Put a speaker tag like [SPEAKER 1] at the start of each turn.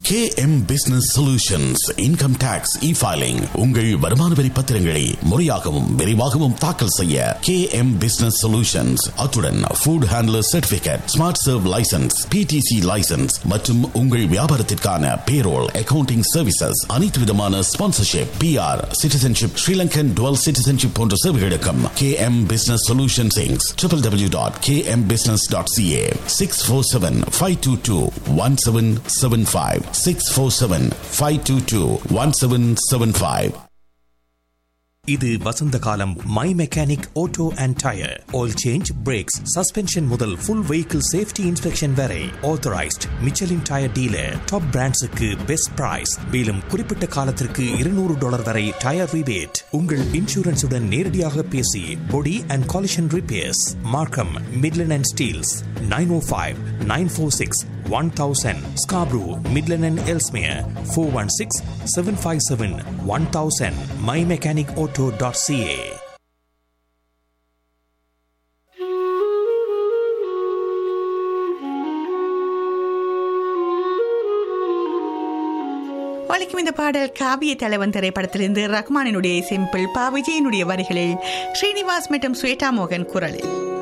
[SPEAKER 1] K M business solutions income tax e filing உங்கள் வருமான வரி பத்திரங்களை முறையாகவும் விரைவாகவும் தாக்கல் செய்ய கே எம் பிசினஸ் சொல்யூஷன்ஸ் அத்துடன் food handler certificate smart serve license PTC license மற்றும் உங்கள் வியாபாரத்திற்கான பேரோல் அக்கவுண்டிங் சர்வீசஸ் அனைத்து விதமான sponsorship PR citizenship Sri Lankan dual citizenship போன்ற சேவைகளுக்கும் K M business solutions triple W dot K M business dot CA six four seven five two two one seven seven five six four seven five two two one seven seven five
[SPEAKER 2] இது வசந்த காலம் my mechanic auto and tyre oil change brakes suspension முதல் full vehicle safety inspection வரை authorised Michelin tyre dealer top பிராண்ட்ஸுக்கு best price மேலும் குறிப்பிட்ட காலத்திற்கு இருநூறு டாலர் வரை டயர் ரிபேட் உங்கள் இன்சூரன்ஸுடன் நேரடியாக பேசி body and collision repairs Markham Midland and Steeles nine O five nine four six one thousand Scarborough Midland and Ellesmere four one six seven five seven one thousand my mechanic auto dot CA
[SPEAKER 3] வலிக்கும் இந்த பாடல் காவிய தலைவன் திரைப்படத்திலிருந்து ரஹ்மானினுடைய simple பா விஜயனுடைய வரிகளில் ஸ்ரீனிவாஸ் மற்றும் ஸ்வேதா மோகன் குரலில்